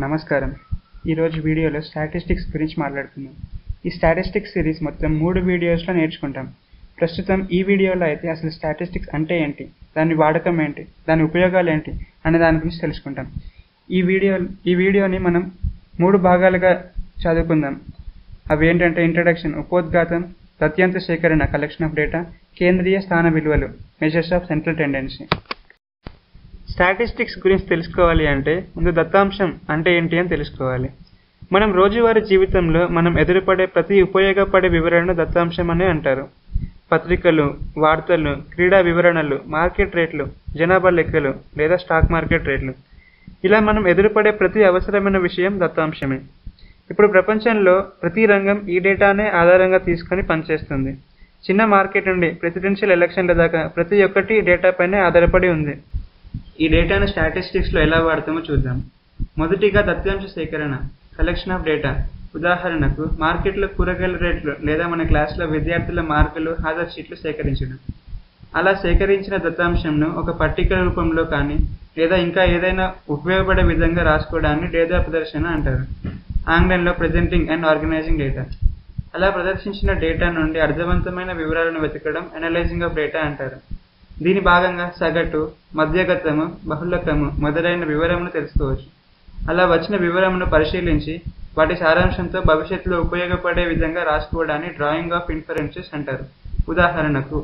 నమస్కారం ఈరోజు వీడియోలో స్టాటిస్టిక్స్ గురించి మాట్లాడుకుందాం ఈ స్టాటిస్టిక్స్ సిరీస్ మొత్తం మూడు వీడియోస్లో నేర్చుకుంటాం ప్రస్తుతం ఈ వీడియోలో అయితే అసలు స్టాటిస్టిక్స్ అంటే ఏంటి దాని వాడకం ఏంటి దాని ఉపయోగాలు ఏంటి అనే దాని గురించి తెలుసుకుంటాం ఈ వీడియో ఈ వీడియోని మనం మూడు భాగాలుగా చదువుకుందాం అవి ఏంటంటే ఇంట్రడక్షన్ ఉపోద్ఘాతం తథ్యాంత సేకరణ కలెక్షన్ ఆఫ్ డేటా కేంద్రీయ స్థాన విలువలు measures of central tendency statistics గురించి తెలుసుకోవాలి అంటే ముందు దత్తాంశం అంటే ఏంటి అని తెలుసుకోవాలి మనం రోజువారీ జీవితంలో మనం ఎదురుపడే ప్రతి ఉపయోగపడే వివరణను దత్తాంశం అని అంటారు పత్రికలు వార్తలు క్రీడా వివరణలు మార్కెట్ రేట్లు జనాభా లెక్కలు లేదా స్టాక్ మార్కెట్ రేట్లు ఇలా మనం ఎదురుపడే ప్రతి అవసరమైన విషయం దత్తాంశమే ఇప్పుడు ప్రపంచంలో ప్రతి రంగం ఈ డేటానే ఆధారంగా తీసుకొని పనిచేస్తుంది చిన్న మార్కెట్ నుండి ప్రెసిడెన్షియల్ ఎలక్షన్ల దాకా ప్రతి ఒక్కటి డేటా పైనే ఆధారపడి ఉంది ఈ డేటాను స్టాటిస్టిక్స్లో ఎలా వాడతామో చూద్దాం మొదటిగా దత్తాంశ సేకరణ కలెక్షన్ ఆఫ్ డేటా ఉదాహరణకు మార్కెట్లో కూరగాయల రేట్లు లేదా మన క్లాస్లో విద్యార్థుల మార్కులు హాజరు షీట్లు సేకరించడం అలా సేకరించిన దత్తాంశంను ఒక పట్టిక రూపంలో కానీ లేదా ఇంకా ఏదైనా ఉపయోగపడే విధంగా రాసుకోవడాన్ని డేటా ప్రదర్శన అంటారు ఆంగ్లంలో ప్రెజెంటింగ్ అండ్ ఆర్గనైజింగ్ డేటా అలా ప్రదర్శించిన డేటా నుండి అర్థవంతమైన వివరాలను వెతకడం అనలైజింగ్ ఆఫ్ డేటా అంటారు దీని భాగంగా సగటు మధ్యగతము బహుళకము మొదలైన వివరమును తెలుసుకోవచ్చు అలా వచ్చిన వివరమును పరిశీలించి వాటి సారాంశంతో భవిష్యత్తులో ఉపయోగపడే విధంగా రాసుకోవడాన్ని డ్రాయింగ్ ఆఫ్ ఇన్ఫరెన్సెస్ అంటారు ఉదాహరణకు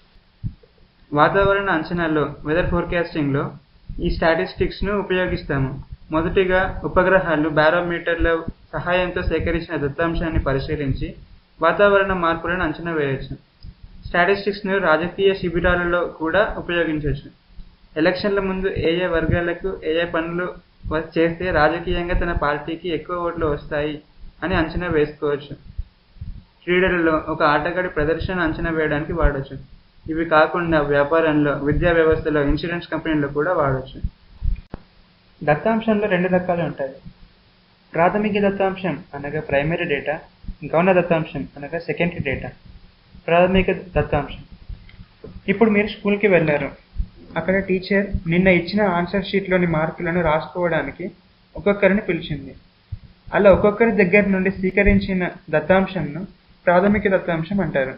వాతావరణ అంచనాల్లో వెదర్ ఫోర్కాస్టింగ్లో ఈ స్టాటిస్టిక్స్ను ఉపయోగిస్తాము మొదటిగా ఉపగ్రహాలు బారోమీటర్ల సహాయంతో సేకరించిన దత్తాంశాన్ని పరిశీలించి వాతావరణ మార్పులను అంచనా వేయవచ్చు స్టాటిస్టిక్స్ను రాజకీయ శిబిరాలలో కూడా ఉపయోగించవచ్చు ఎలక్షన్ల ముందు ఏ ఏ వర్గాలకు ఏ ఏ పనులు చేస్తే రాజకీయంగా తన పార్టీకి ఎక్కువ ఓట్లు వస్తాయి అని అంచనా వేసుకోవచ్చు క్రీడలలో ఒక ఆటగాడి ప్రదర్శన అంచనా వేయడానికి వాడవచ్చు ఇవి కాకుండా వ్యాపారంలో విద్యా వ్యవస్థలో ఇన్సూరెన్స్ కంపెనీలో కూడా వాడవచ్చు దత్తాంశంలో రెండు రకాలు ఉంటాయి ప్రాథమిక దత్తాంశం అనగా ప్రైమరీ డేటా గౌణ దత్తాంశం అనగా సెకండరీ డేటా ప్రాథమిక దత్తాంశం ఇప్పుడు మీరు స్కూల్కి వెళ్ళారు అక్కడ టీచర్ నిన్న ఇచ్చిన ఆన్సర్ షీట్లోని మార్కులను రాసుకోవడానికి ఒక్కొక్కరిని పిలిచింది అలా ఒక్కొక్కరి దగ్గర నుండి స్వీకరించిన దత్తాంశంను ప్రాథమిక దత్తాంశం అంటారు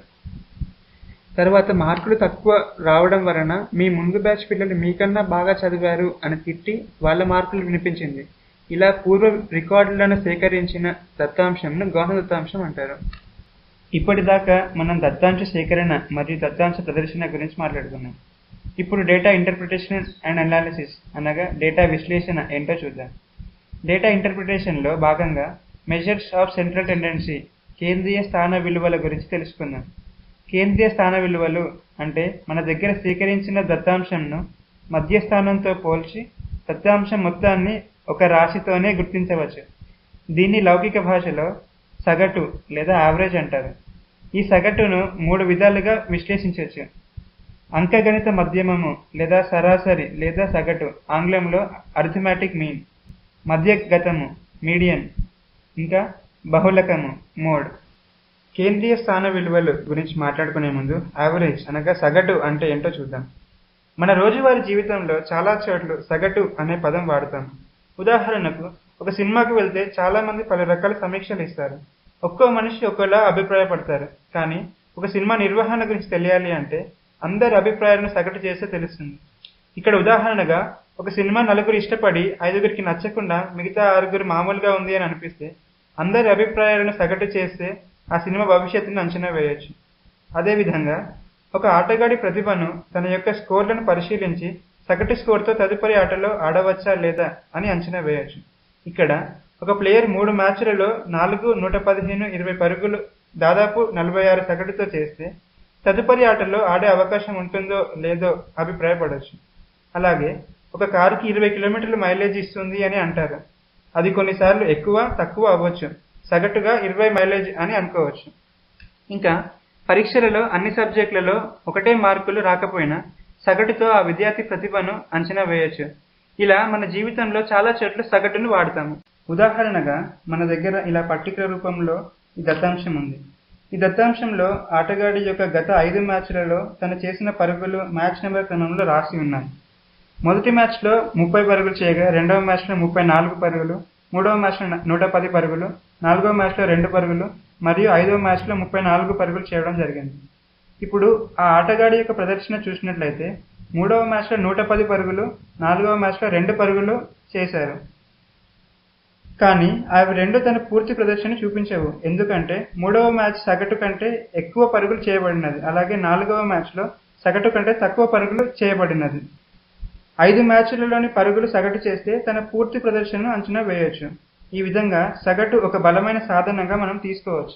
తర్వాత మార్కులు తక్కువ రావడం వలన మీ ముందు బ్యాచ్ పిల్లలు మీకన్నా బాగా చదివారు అని తిట్టి వాళ్ళ మార్కులు వినిపించింది ఇలా పూర్వ రికార్డులను సేకరించిన దత్తాంశంను గౌణ దత్తాంశం అంటారు ఇప్పటిదాకా మనం దత్తాంశ సేకరణ మరియు దత్తాంశ ప్రదర్శన గురించి మాట్లాడుకున్నాం ఇప్పుడు డేటా ఇంటర్ప్రిటేషన్ అండ్ అనాలిసిస్ అనగా డేటా విశ్లేషణ ఏంటో చూద్దాం డేటా ఇంటర్ప్రిటేషన్లో భాగంగా మెజర్స్ ఆఫ్ సెంట్రల్ టెండెన్సీ కేంద్రీయ స్థాన విలువల గురించి తెలుసుకుందాం కేంద్రీయ స్థాన విలువలు అంటే మన దగ్గర స్వీకరించిన దత్తాంశంను మధ్య స్థానంతో పోల్చి దత్తాంశం మొత్తాన్ని ఒక రాశితోనే గుర్తించవచ్చు దీన్ని లౌకిక భాషలో సగటు లేదా యావరేజ్ అంటారు ఈ సగటును మూడు విధాలుగా విశ్లేషించవచ్చు అంకగణిత మధ్యమము లేదా సరాసరి లేదా సగటు ఆంగ్లంలో అర్థమెటిక్ మీన్ మధ్యగతము మీడియన్ ఇంకా బహుళకము మోడ్ కేంద్రీయ స్థాన విలువలు గురించి మాట్లాడుకునే ముందు యావరేజ్ అనగా సగటు అంటే ఏంటో చూద్దాం మన రోజువారీ జీవితంలో చాలా చోట్ల సగటు అనే పదం వాడతాం ఉదాహరణకు ఒక సినిమాకి వెళ్తే చాలా మంది పలు రకాల సమీక్షలు ఇస్తారు ఒక్కో మనిషి ఒక్కోలా అభిప్రాయపడతారు కానీ ఒక సినిమా నిర్వహణ గురించి తెలియాలి అంటే అందరి అభిప్రాయాలను సగటు చేస్తే తెలుస్తుంది ఇక్కడ ఉదాహరణగా ఒక సినిమా నలుగురు ఇష్టపడి ఐదుగురికి నచ్చకుండా మిగతా ఆరుగురు మామూలుగా ఉంది అని అనిపిస్తే అందరి అభిప్రాయాలను సగటు చేస్తే ఆ సినిమా భవిష్యత్తును అంచనా వేయొచ్చు అదేవిధంగా ఒక ఆటగాడి ప్రతిభను తన యొక్క స్కోర్లను పరిశీలించి సగటు స్కోర్తో తదుపరి ఆటలో ఆడవచ్చా లేదా అని అంచనా వేయొచ్చు ఇక్కడ ఒక ప్లేయర్ మూడు మ్యాచ్లలో నాలుగు నూట పదిహేను ఇరవై పరుగులు దాదాపు నలభై ఆరు సగటుతో చేస్తే తదుపరి ఆటలో ఆడే అవకాశం ఉంటుందో లేదో అభిప్రాయపడవచ్చు అలాగే ఒక కారుకి ఇరవై కిలోమీటర్ల మైలేజ్ ఇస్తుంది అని అంటారు అది కొన్నిసార్లు ఎక్కువ తక్కువ అవ్వచ్చు సగటుగా ఇరవై మైలేజ్ అని అనుకోవచ్చు ఇంకా పరీక్షలలో అన్ని సబ్జెక్టులలో ఒకటే మార్కులు రాకపోయినా సగటుతో ఆ విద్యార్థి ప్రతిభను అంచనా వేయొచ్చు ఇలా మన జీవితంలో చాలా చోట్ల సగటును వాడతాము ఉదాహరణగా మన దగ్గర ఇలా పట్టిక రూపంలో ఈ దత్తాంశం ఉంది ఈ దత్తాంశంలో ఆటగాడి యొక్క గత ఐదు మ్యాచ్లలో తను చేసిన పరుగులు మ్యాచ్ నెంబర్ క్రమంలో రాసి ఉన్నాయి మొదటి మ్యాచ్లో ముప్పై పరుగులు చేయగా రెండవ మ్యాచ్లో ముప్పై నాలుగు పరుగులు మూడవ మ్యాచ్లో నూట పది పరుగులు నాలుగవ మ్యాచ్లో రెండు పరుగులు మరియు ఐదవ మ్యాచ్లో ముప్పై నాలుగు పరుగులు చేయడం జరిగింది ఇప్పుడు ఆ ఆటగాడి యొక్క ప్రదర్శన చూసినట్లయితే మూడవ మ్యాచ్లో నూట పది పరుగులు నాలుగవ మ్యాచ్లో రెండు పరుగులు చేశారు కానీ అవి రెండు తన పూర్తి ప్రదర్శన చూపించవు ఎందుకంటే మూడవ మ్యాచ్ సగటు కంటే ఎక్కువ పరుగులు చేయబడినది అలాగే నాలుగవ మ్యాచ్లో సగటు కంటే తక్కువ పరుగులు చేయబడినది ఐదు మ్యాచ్లలోని పరుగులు సగటు చేస్తే తన పూర్తి ప్రదర్శనను అంచనా వేయొచ్చు ఈ విధంగా సగటు ఒక బలమైన సాధనంగా మనం తీసుకోవచ్చు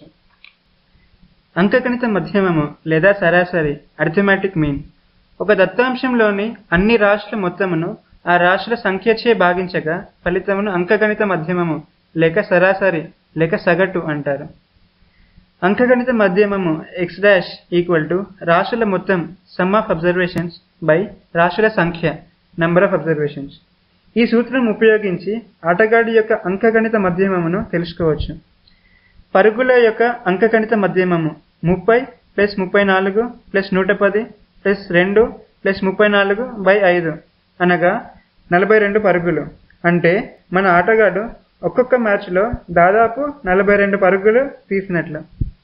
అంకగణిత మధ్యమము లేదా సరాసరి అర్థమెటిక్ మీన్ ఒక దత్తాంశంలోని అన్ని రాశుల మొత్తమును ఆ రాశుల సంఖ్యచే భాగించగా ఫలితమును అంకగణిత మధ్యమము లేక సరాసరి లేక సగటు అంటారు అంకగణిత మధ్యమము ఎక్స్ డాష్ ఈక్వల్ టు రాశుల మొత్తం సమ్ ఆఫ్ అబ్జర్వేషన్స్ బై రాశుల సంఖ్య నంబర్ ఆఫ్ అబ్జర్వేషన్స్ ఈ సూత్రం ఉపయోగించి ఆటగాడి యొక్క అంకగణిత మధ్యమమును తెలుసుకోవచ్చు పరుగుల యొక్క అంకగణిత మధ్యమము ముప్పై ప్లస్ ముప్పై నాలుగు ప్లస్ నూట పది ప్లస్ రెండు ప్లస్ ముప్పై నాలుగు బై ఐదు అనగా నలభై రెండు పరుగులు అంటే మన ఆటగాడు ఒక్కొక్క మ్యాచ్లో దాదాపు నలభై రెండు పరుగులు తీసినట్లు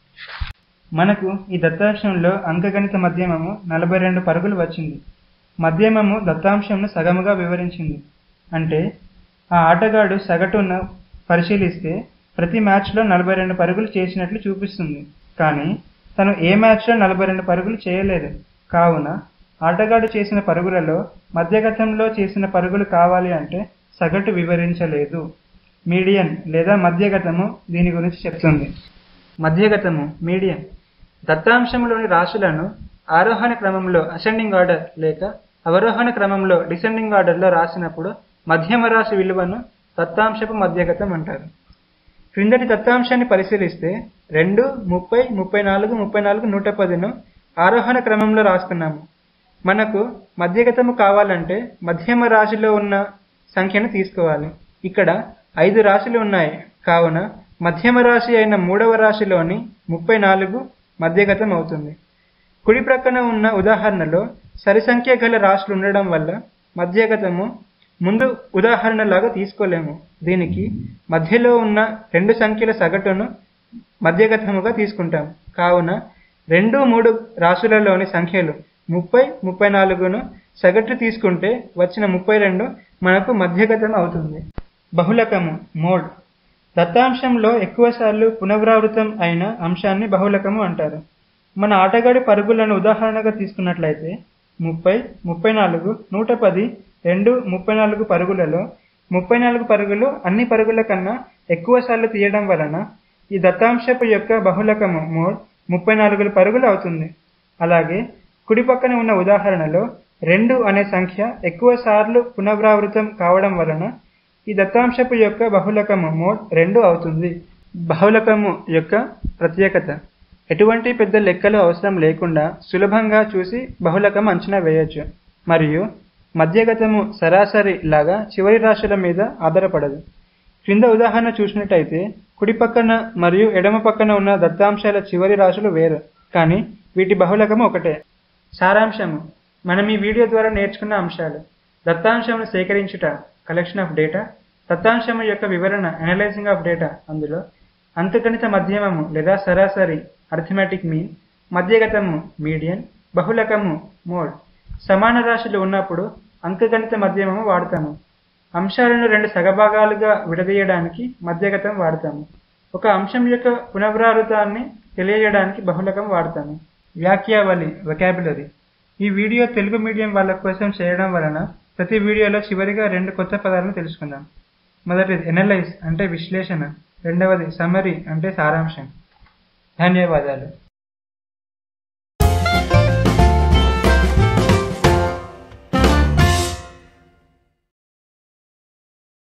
మనకు ఈ దత్తాంశంలో అంకగణిత మధ్యమము నలభై రెండు పరుగులు వచ్చింది మధ్యమము దత్తాంశంను సగముగా వివరించింది అంటే ఆ ఆటగాడు సగటును పరిశీలిస్తే ప్రతి మ్యాచ్లో నలభై రెండు పరుగులు చేసినట్లు చూపిస్తుంది కానీ తను ఏ మ్యాచ్లో నలభై రెండు పరుగులు చేయలేదు కావున ఆటగాడు చేసిన పరుగులలో మధ్యగతంలో చేసిన పరుగులు కావాలి అంటే సగటు వివరించలేదు మీడియన్ లేదా మధ్యగతము దీని గురించి చెప్తుంది మధ్యగతము మీడియన్ దత్తాంశంలోని రాశులను ఆరోహణ క్రమంలో అసెండింగ్ ఆర్డర్ లేక అవరోహణ క్రమంలో డిసెండింగ్ ఆర్డర్లో రాసినప్పుడు మధ్యమ రాశి విలువను దత్తాంశపు మధ్యగతం అంటారు క్రిందటి దత్తాంశాన్ని పరిశీలిస్తే రెండు ముప్పై ముప్పై నాలుగు ముప్పై నాలుగు నూట పదిను ఆరోహణ క్రమంలో రాస్తున్నాము మనకు మధ్యగతము కావాలంటే మధ్యమ రాశిలో ఉన్న సంఖ్యను తీసుకోవాలి ఇక్కడ ఐదు రాశులు ఉన్నాయి కావున మధ్యమ రాశి అయిన మూడవ రాశిలోని ముప్పై నాలుగు మధ్యగతం అవుతుంది కుడి ప్రక్కన ఉన్న ఉదాహరణలో సరి సంఖ్య గల రాశులు ఉండడం వల్ల మధ్యగతము ముందు ఉదాహరణలాగా తీసుకోలేము దీనికి మధ్యలో ఉన్న రెండు సంఖ్యల సగటును మధ్యగతముగా తీసుకుంటాం కావున రెండు మూడు రాశులలోని సంఖ్యలు ముప్పై ముప్పై నాలుగును సగటు తీసుకుంటే వచ్చిన ముప్పై రెండు మనకు మధ్యగతం అవుతుంది బహుళకము మోడ్ దత్తాంశంలో ఎక్కువసార్లు పునరావృతం అయిన అంశాన్ని బహుళకము అంటారు మన ఆటగాడి పరుగులను ఉదాహరణగా తీసుకున్నట్లయితే ముప్పై ముప్పై నాలుగు నూట పది రెండు ముప్పై నాలుగు పరుగులలో ముప్పై నాలుగు పరుగులు అన్ని పరుగుల కన్నా ఎక్కువ సార్లు తీయడం వలన ఈ దత్తాంశపు యొక్క బహుళకము మోడ్ ముప్పై నాలుగు పరుగులు అవుతుంది అలాగే కుడి పక్కన ఉన్న ఉదాహరణలో రెండు అనే సంఖ్య ఎక్కువ సార్లు పునరావృతం కావడం వలన ఈ దత్తాంశపు యొక్క బహుళకము మోడ్ రెండు అవుతుంది బహుళకము యొక్క ప్రత్యేకత ఎటువంటి పెద్ద లెక్కలు అవసరం లేకుండా సులభంగా చూసి బహుళకం అంచనా వేయొచ్చు మరియు మధ్యగతము సరాసరి లాగా చివరి రాశుల మీద ఆధారపడదు క్రింద ఉదాహరణ చూసినట్టయితే కుడి పక్కన మరియు ఎడమ పక్కన ఉన్న దత్తాంశాల చివరి రాశులు వేరు కానీ వీటి బహుళకము ఒకటే సారాంశము మనం ఈ వీడియో ద్వారా నేర్చుకున్న అంశాలు దత్తాంశమును సేకరించుట కలెక్షన్ ఆఫ్ డేటా దత్తాంశము యొక్క వివరణ అనలైజింగ్ ఆఫ్ డేటా అందులో అంతగణిత మధ్యమము లేదా సరాసరి అర్థమెటిక్ మీన్ మధ్యగతము మీడియన్ బహుళకము మోడ్ సమాన రాశులు ఉన్నప్పుడు అంకగణిత మధ్యమము వాడతాము అంశాలను రెండు సగభాగాలుగా విడదీయడానికి మధ్యగతం వాడతాము ఒక అంశం యొక్క పునరావృతాన్ని తెలియజేయడానికి బహుళకం వాడతాము వ్యాఖ్యావళి వొకాబులరీ ఈ వీడియో తెలుగు మీడియం వాళ్ళ కోసం చేయడం వలన ప్రతి వీడియోలో చివరిగా రెండు కొత్త పదాలను తెలుసుకుందాం మొదటిది ఎనలైజ్ అంటే విశ్లేషణ రెండవది సమరీ అంటే సారాంశం ధన్యవాదాలు